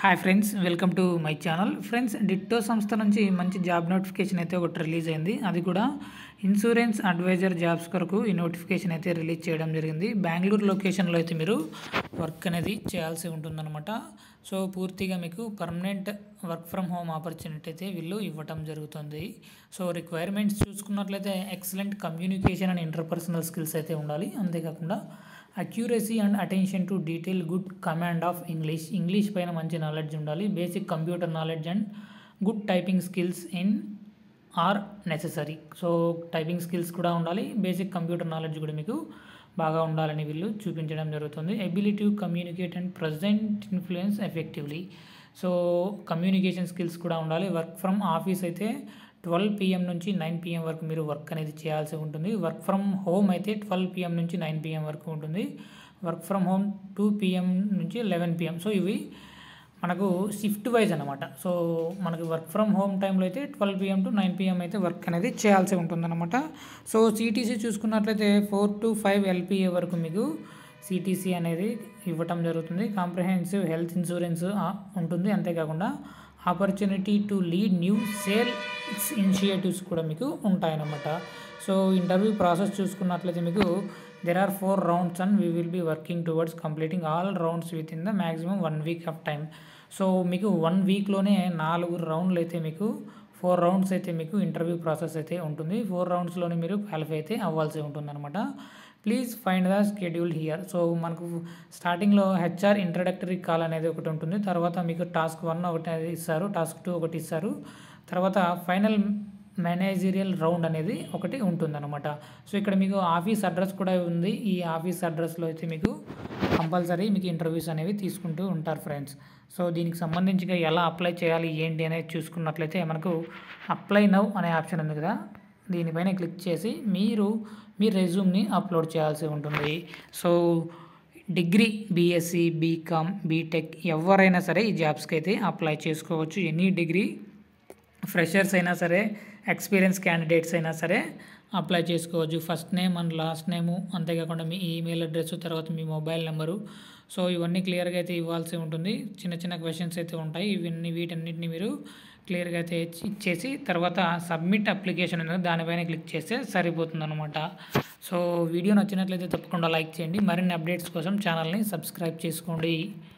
hi friends welcome to my channel friends Ditto సంస్థ నుంచి మంచి జాబ్ నోటిఫికేషన్ అయితే ఒకటి రిలీజ్ అయింది అది కూడా ఇన్సూరెన్స్ అడ్వైజర్ జాబ్స్ కొరకు ఈ నోటిఫికేషన్ అయితే రిలీజ్ చేయడం జరిగింది బెంగళూరు లొకేషన్లో అయితే మీరు వర్క్ అనేది చేయాల్సి ఉంటుందన్నమాట సో పూర్తిగా మీకు permanent work from home opportunity అయితే వీళ్ళు ఇవ్వటం జరుగుతుంది సో రిక్వైర్మెంట్స్ చూసుకున్నట్లయితే excellent communication and interpersonal skills అయితే ఉండాలి అంతేకాకుండా accuracy and attention to detail good command of English English పైన మంచి నాలెడ్జ్ ఉండాలి basic computer knowledge and good typing skills in are necessary so typing skills కూడా ఉండాలి basic computer knowledge కూడా మీకు బాగా ఉండాలని వీళ్ళు చూపించడం జరుగుతుంది ability to communicate and present influence effectively so communication skills కూడా ఉండాలి వర్క్ ఫ్రమ్ ఆఫీస్ అయితే ట్వెల్వ్ పిఎం నుంచి నైన్ పిఎం వరకు మీరు వర్క్ అనేది చేయాల్సి ఉంటుంది వర్క్ ఫ్రమ్ హోమ్ అయితే ట్వెల్వ్ పిఎం నుంచి నైన్ పిఎం వరకు ఉంటుంది work from home two PM నుంచి లెవెన్ పిఎం సో ఇవి మనకు షిఫ్ట్ వైజ్ అనమాట సో మనకి వర్క్ ఫ్రమ్ హోమ్ టైంలో అయితే twelve PM to nine PM అయితే వర్క్ అనేది చేయాల్సి ఉంటుందన్నమాట సో సిటీసీ చూసుకున్నట్లయితే ఫోర్ టు ఫైవ్ ఎల్పిఏ వరకు మీకు సిటీసీ అనేది ఇవ్వటం జరుగుతుంది కాంప్రహెన్సివ్ హెల్త్ ఇన్సూరెన్స్ ఉంటుంది అంతేకాకుండా opportunity to lead new sales initiatives కూడా మీకు ఉంటాయన్నమాట సో ఇంటర్వ్యూ ప్రాసెస్ చూసుకున్నట్లయితే మీకు there are four rounds and we will be working towards completing all rounds with in the maximum one week of time so మీకు one వీక్లోనే నాలుగు రౌండ్లు అయితే మీకు ఫోర్ రౌండ్స్ అయితే మీకు ఇంటర్వ్యూ ప్రాసెస్ అయితే ఉంటుంది ఫోర్ రౌండ్స్లోనే మీరు క్వాలిఫై అయితే అవ్వాల్సి ఉంటుందన్నమాట please find the schedule here so మనకు స్టార్టింగ్లో హెచ్ఆర్ ఇంట్రడక్టరీ కాల్ అనేది ఒకటి ఉంటుంది తర్వాత మీకు టాస్క్ వన్ ఒకటి ఇస్తారు టాస్క్ టూ ఒకటి ఇస్తారు తర్వాత ఫైనల్ మేనేజీరియల్ రౌండ్ అనేది ఒకటి ఉంటుందన్నమాట సో ఇక్కడ మీకు ఆఫీస్ అడ్రస్ కూడా ఉంది ఈ ఆఫీస్ అడ్రస్లో అయితే మీకు కంపల్సరీ మీకు ఇంటర్వ్యూస్ అనేవి తీసుకుంటూ ఉంటారు ఫ్రెండ్స్ సో దీనికి సంబంధించి ఎలా అప్లై చేయాలి ఏంటి అనేది చూసుకున్నట్లయితే మనకు అప్లై నవ్ అనే ఆప్షన్ ఉంది కదా దీనిపైన క్లిక్ చేసి మీరు మీ రెజ్యూమ్ని అప్లోడ్ చేయాల్సి ఉంటుంది so degree BSc BCom BTech ఎవరైనా సరే ఈ జాబ్స్కి అయితే అప్లై చేసుకోవచ్చు ఎనీ డిగ్రీ ఫ్రెషర్స్ అయినా సరే ఎక్స్పీరియన్స్ క్యాండిడేట్స్ అయినా సరే అప్లై చేసుకోవచ్చు first name and last name అంతేకాకుండా మీ ఈమెయిల్ అడ్రస్ తర్వాత మీ మొబైల్ నెంబరు సో ఇవన్నీ క్లియర్గా అయితే ఇవ్వాల్సి ఉంటుంది చిన్న చిన్న క్వశ్చన్స్ అయితే ఉంటాయి ఇవన్నీ వీటన్నిటిని మీరు క్లియర్గా అయితే ఇచ్చేసి తర్వాత సబ్మిట్ అప్లికేషన్ ఉంది దానిపైన క్లిక్ చేస్తే సరిపోతుంది అనమాట సో వీడియో నచ్చినట్లయితే తప్పకుండా లైక్ చేయండి మరిన్ని అప్డేట్స్ కోసం ఛానల్ని సబ్స్క్రైబ్ చేసుకోండి